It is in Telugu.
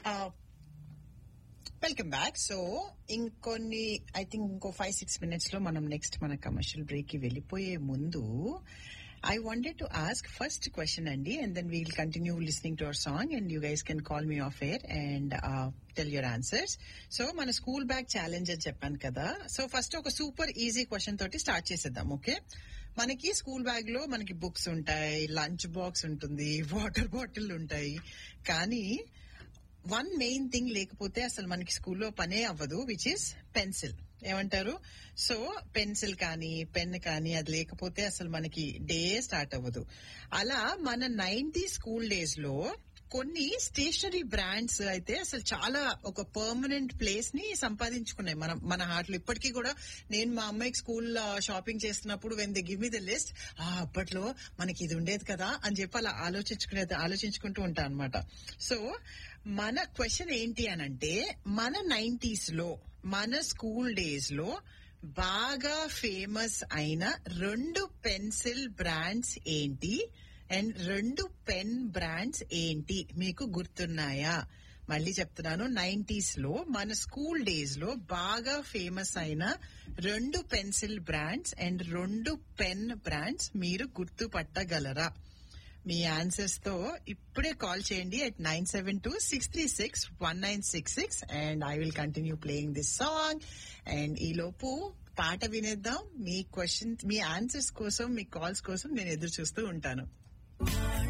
వెల్కమ్ బ్యాక్ సో ఇంకొన్ని ఐ థింక్ ఇంకో ఫైవ్ సిక్స్ మినిట్స్ లో మనం నెక్స్ట్ మన కమర్షియల్ బ్రేక్ కి వెళ్ళిపోయే ముందు I wanted to ask first question అండి and then we'll continue listening to our song and you guys can call me off air and tell your answers so మన స్కూల్ బ్యాగ్ ఛాలెంజ్ అని చెప్పాను కదా సో ఫస్ట్ ఒక సూపర్ ఈజీ క్వశ్చన్ తోటి స్టార్ట్ చేసేద్దాం ఓకే మనకి స్కూల్ బ్యాగ్ లో మనకి బుక్స్ ఉంటాయి లంచ్ బాక్స్ ఉంటుంది వాటర్ బాటిల్ ఉంటాయి కానీ వన్ మెయిన్ థింగ్ లేకపోతే అసలు మనకి స్కూల్లో పనే అవ్వదు విచ్ ఇస్ పెన్సిల్ ఏమంటారు సో పెన్సిల్ కానీ పెన్ కానీ అది లేకపోతే అసలు మనకి డే స్టార్ట్ అవ్వదు అలా మన నైన్టీ స్కూల్ డేస్ లో కొన్ని స్టేషనరీ బ్రాండ్స్ అయితే అసలు చాలా ఒక పర్మనెంట్ ప్లేస్ ని సంపాదించుకున్నాయి మనం మన హార్ట్లో ఇప్పటికీ కూడా నేను మా అమ్మాయికి స్కూల్ షాపింగ్ చేస్తున్నప్పుడు when they give me the list ఆ అప్పట్లో మనకి ఇది ఉండేది కదా అని చెప్పి అలా ఆలోచించుకునేది ఆలోచించుకుంటూ ఉంటాను అనమాట సో మన క్వశ్చన్ ఏంటి అని అంటే మన నైన్టీస్ లో మన స్కూల్ డేస్ లో బాగా ఫేమస్ అయిన రెండు పెన్సిల్ బ్రాండ్స్ ఏంటి అండ్ రెండు పెన్ బ్రాండ్స్ ఏంటి మీకు గుర్తున్నాయా మళ్ళీ చెప్తున్నాను నైన్టీస్ లో మన స్కూల్ డేస్ లో బాగా ఫేమస్ అయిన రెండు పెన్సిల్ బ్రాండ్స్ అండ్ రెండు పెన్ బ్రాండ్స్ మీరు గుర్తుపట్టగలరా మీ ఆన్సర్స్ తో ఇప్పుడే కాల్ చేయండి at nine seven two six three six one nine six six and I will continue playing this song అండ్ ఈ లోపు పాట వినేద్దాం మీ క్వశ్చన్ మీ ఆన్సర్స్ కోసం మీ కాల్స్ కోసం నేను ఎదురు చూస్తూ ఉంటాను